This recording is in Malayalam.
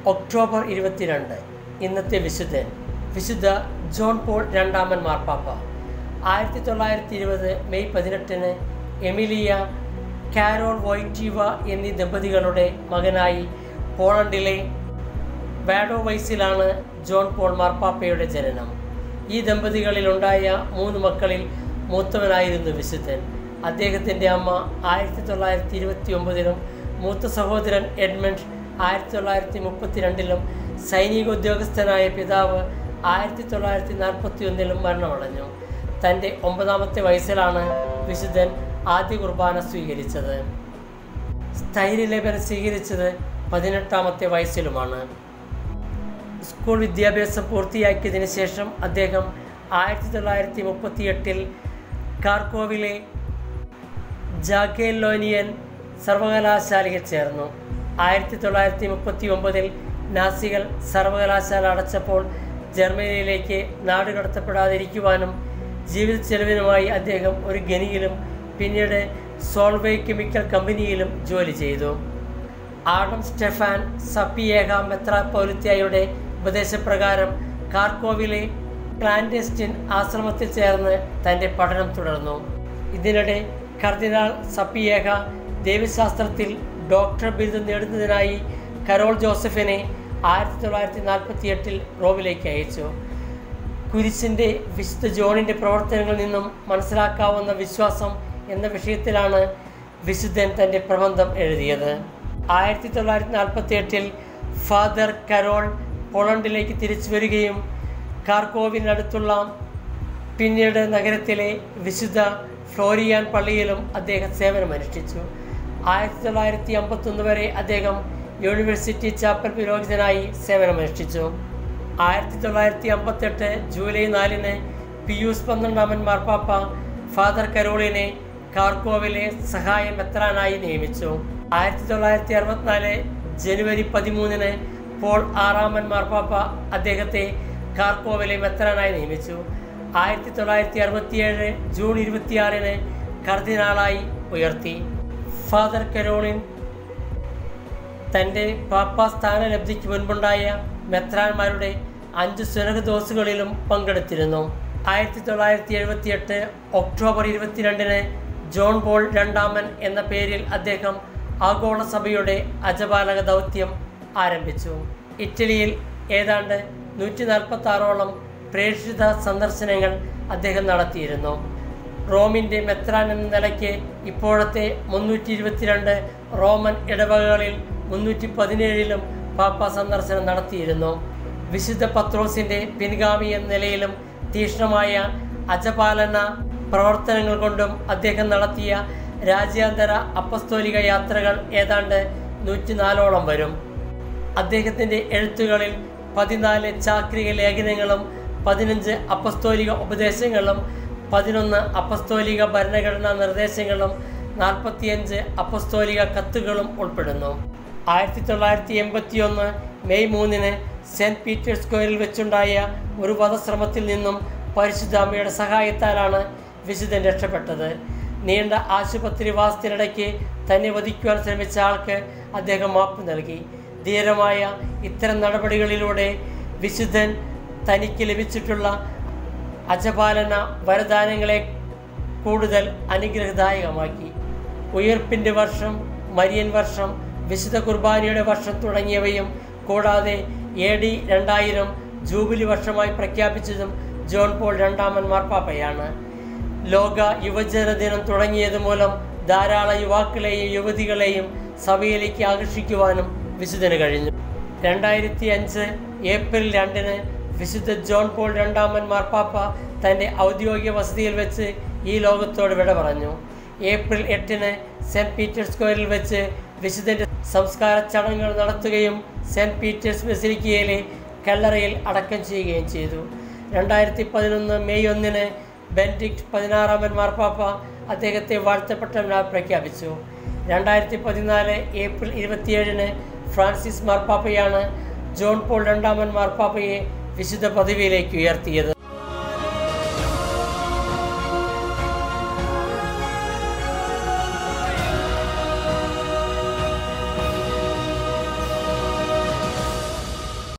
ഒക്ടോബർ ഇരുപത്തിരണ്ട് ഇന്നത്തെ വിശുദ്ധൻ വിശുദ്ധ ജോൺ പോൾ രണ്ടാമൻ മാർപ്പാപ്പ ആയിരത്തി തൊള്ളായിരത്തി ഇരുപത് മെയ് പതിനെട്ടിന് എമിലിയ കാരോൾ വോയ്റ്റീവ എന്നീ ദമ്പതികളുടെ മകനായി പോളണ്ടിലെ വാഡോവൈസിലാണ് ജോൺ പോൾ മാർപ്പാപ്പയുടെ ജനനം ഈ ദമ്പതികളിലുണ്ടായ മൂന്ന് മക്കളിൽ മൂത്തവനായിരുന്നു വിശുദ്ധൻ അദ്ദേഹത്തിൻ്റെ അമ്മ ആയിരത്തി തൊള്ളായിരത്തി ഇരുപത്തി ഒമ്പതിലും മൂത്ത സഹോദരൻ എഡ്മണ്ട് ആയിരത്തി തൊള്ളായിരത്തി മുപ്പത്തിരണ്ടിലും സൈനിക ഉദ്യോഗസ്ഥനായ പിതാവ് ആയിരത്തി തൊള്ളായിരത്തി നാൽപ്പത്തി ഒന്നിലും മരണമടഞ്ഞു തൻ്റെ ഒമ്പതാമത്തെ വയസ്സിലാണ് വിശുദ്ധൻ ആദ്യ കുർബാന സ്വീകരിച്ചത് സ്ഥൈര്യലേപനം സ്വീകരിച്ചത് പതിനെട്ടാമത്തെ വയസ്സിലുമാണ് സ്കൂൾ വിദ്യാഭ്യാസം പൂർത്തിയാക്കിയതിന് ശേഷം അദ്ദേഹം ആയിരത്തി തൊള്ളായിരത്തി മുപ്പത്തിയെട്ടിൽ കാർക്കോവിലെ ജാഗേലോനിയൻ സർവകലാശാലയിൽ ചേർന്നു ആയിരത്തി തൊള്ളായിരത്തി മുപ്പത്തി ഒമ്പതിൽ നാസികൾ സർവകലാശാല അടച്ചപ്പോൾ ജർമ്മനിയിലേക്ക് നാടുകടത്തപ്പെടാതിരിക്കുവാനും ജീവിത ചെലവിനുമായി അദ്ദേഹം ഒരു ഖനിയിലും പിന്നീട് സോൾവേ കെമിക്കൽ കമ്പനിയിലും ജോലി ചെയ്തു ആഡം സ്റ്റെഫാൻ സപ്പിയേഹ മെത്രാപൗലിത്തയുടെ ഉപദേശപ്രകാരം കാർക്കോവിലെ ക്ലാൻഡെസ്റ്റിൻ ആശ്രമത്തിൽ ചേർന്ന് തൻ്റെ പഠനം തുടർന്നു ഇതിനിടെ കർദിനാൾ സപ്പിയേഹ ദൈവശാസ്ത്രത്തിൽ ഡോക്ടർ ബിരുദം നേടുന്നതിനായി കരോൾ ജോസഫിനെ ആയിരത്തി തൊള്ളായിരത്തി നാൽപ്പത്തി എട്ടിൽ റോമിലേക്ക് അയച്ചു കുരിശിൻ്റെ വിശുദ്ധ ജോണിൻ്റെ പ്രവർത്തനങ്ങളിൽ നിന്നും മനസ്സിലാക്കാവുന്ന വിശ്വാസം എന്ന വിഷയത്തിലാണ് വിശുദ്ധൻ തൻ്റെ പ്രബന്ധം എഴുതിയത് ആയിരത്തി തൊള്ളായിരത്തി നാൽപ്പത്തി എട്ടിൽ ഫാദർ കരോൾ പോളണ്ടിലേക്ക് തിരിച്ചു വരികയും കാർക്കോവിനടുത്തുള്ള പിന്നീട് നഗരത്തിലെ വിശുദ്ധ ഫ്ലോറിയാൻ പള്ളിയിലും അദ്ദേഹം സേവനമനുഷ്ഠിച്ചു ആയിരത്തി തൊള്ളായിരത്തി അമ്പത്തൊന്ന് വരെ അദ്ദേഹം യൂണിവേഴ്സിറ്റി ചാപ്പൽ പുരോഹിതനായി സേവനമനുഷ്ഠിച്ചു ആയിരത്തി തൊള്ളായിരത്തി അമ്പത്തെട്ട് ജൂലൈ നാലിന് പിയൂസ് പന്ത്രണ്ടാമൻ മാർപ്പാപ്പ ഫാദർ കരോളിനെ കാർക്കോവിലെ സഹായ മെത്രാനായി നിയമിച്ചു ആയിരത്തി തൊള്ളായിരത്തി അറുപത്തിനാല് ജനുവരി പതിമൂന്നിന് പോൾ ആറാമൻ മാർപ്പാപ്പ അദ്ദേഹത്തെ കാർക്കോവിലെ മെത്രാനായി നിയമിച്ചു ആയിരത്തി തൊള്ളായിരത്തി അറുപത്തിയേഴ് ജൂൺ ഇരുപത്തിയാറിന് കർദിനാളായി ഉയർത്തി ഫാദർ കരോളിൻ തൻ്റെ പാപ്പാ സ്ഥാനലബ്ധിക്ക് മുൻപുണ്ടായ മെത്രാന്മാരുടെ അഞ്ച് സുനകദോസുകളിലും പങ്കെടുത്തിരുന്നു ആയിരത്തി തൊള്ളായിരത്തി എഴുപത്തിയെട്ട് ഒക്ടോബർ ഇരുപത്തിരണ്ടിന് ജോൺ പോൾ രണ്ടാമൻ എന്ന പേരിൽ അദ്ദേഹം ആഗോള സഭയുടെ അജപാലക ദൗത്യം ആരംഭിച്ചു ഇറ്റലിയിൽ ഏതാണ്ട് നൂറ്റി നാൽപ്പത്തി ആറോളം പ്രേക്ഷിത സന്ദർശനങ്ങൾ അദ്ദേഹം നടത്തിയിരുന്നു റോമിൻ്റെ മെത്രാൻ എന്ന നിലയ്ക്ക് ഇപ്പോഴത്തെ മുന്നൂറ്റി ഇരുപത്തിരണ്ട് റോമൻ ഇടവകകളിൽ മുന്നൂറ്റി പതിനേഴിലും പാപ്പ സന്ദർശനം നടത്തിയിരുന്നു വിശുദ്ധ പത്രോസിൻ്റെ പിൻഗാമി എന്ന നിലയിലും തീക്ഷ്ണമായ അജപാലന പ്രവർത്തനങ്ങൾ കൊണ്ടും അദ്ദേഹം നടത്തിയ രാജ്യാന്തര അപ്പസ്തോലിക യാത്രകൾ ഏതാണ്ട് നൂറ്റിനാലോളം വരും അദ്ദേഹത്തിൻ്റെ എഴുത്തുകളിൽ പതിനാല് ചാക്രിക ലേഖനങ്ങളും പതിനഞ്ച് അപ്പസ്തോലിക ഉപദേശങ്ങളും പതിനൊന്ന് അപ്പസ്തോലിക ഭരണഘടനാ നിർദ്ദേശങ്ങളും നാൽപ്പത്തിയഞ്ച് അപ്പസ്തോലിക കത്തുകളും ഉൾപ്പെടുന്നു ആയിരത്തി തൊള്ളായിരത്തി എൺപത്തി ഒന്ന് മെയ് മൂന്നിന് സെൻറ്റ് പീറ്റേഴ്സ് സ്ക്വയറിൽ വെച്ചുണ്ടായ ഒരു വധശ്രമത്തിൽ നിന്നും പരിശുദ്ധ അമ്മയുടെ സഹായത്താലാണ് വിശുദ്ധൻ രക്ഷപ്പെട്ടത് നീണ്ട ആശുപത്രിവാസത്തിനിടയ്ക്ക് തന്നെ വധിക്കുവാൻ ശ്രമിച്ച ആൾക്ക് അദ്ദേഹം മാപ്പ് നൽകി ധീരമായ ഇത്തരം നടപടികളിലൂടെ വിശുദ്ധൻ തനിക്ക് ലഭിച്ചിട്ടുള്ള അജപാലന വരദാനങ്ങളെ കൂടുതൽ അനുഗ്രഹദായകമാക്കി ഉയർപ്പിൻ്റെ വർഷം മരിയൻ വർഷം വിശുദ്ധ കുർബാനയുടെ വർഷം തുടങ്ങിയവയും കൂടാതെ എ ഡി രണ്ടായിരം ജൂബിലി വർഷമായി പ്രഖ്യാപിച്ചതും ജോൺ പോൾ രണ്ടാമൻ മാർപ്പാപ്പയാണ് ലോക യുവജന ദിനം തുടങ്ങിയത് മൂലം ധാരാളം യുവാക്കളെയും യുവതികളെയും സഭയിലേക്ക് ആകർഷിക്കുവാനും വിശുദ്ധന് കഴിഞ്ഞു രണ്ടായിരത്തി അഞ്ച് ഏപ്രിൽ രണ്ടിന് വിശുദ്ധ ജോൺ പോൾ രണ്ടാമൻ മാർപ്പാപ്പ തൻ്റെ ഔദ്യോഗിക വസതിയിൽ വെച്ച് ഈ ലോകത്തോട് വിട പറഞ്ഞു ഏപ്രിൽ എട്ടിന് സെൻറ്റ് പീറ്റേഴ്സ് സ്ക്വയറിൽ വെച്ച് വിശുദ്ധൻ്റെ സംസ്കാര ചടങ്ങുകൾ നടത്തുകയും സെൻറ്റ് പീറ്റേഴ്സ് ബസിലിക്കയിലെ കല്ലറയിൽ അടക്കം ചെയ്യുകയും ചെയ്തു രണ്ടായിരത്തി പതിനൊന്ന് മെയ് ഒന്നിന് ബെൻഡിക്ട് പതിനാറാമൻ മാർപ്പാപ്പ അദ്ദേഹത്തെ വാഴ്ത്തപ്പെട്ടവനായി പ്രഖ്യാപിച്ചു രണ്ടായിരത്തി പതിനാല് ഏപ്രിൽ ഇരുപത്തിയേഴിന് ഫ്രാൻസിസ് മാർപ്പാപ്പയാണ് ജോൺ പോൾ രണ്ടാമൻ മാർപ്പാപ്പയെ വിശുദ്ധ പദവിയിലേക്ക് ഉയർത്തിയത്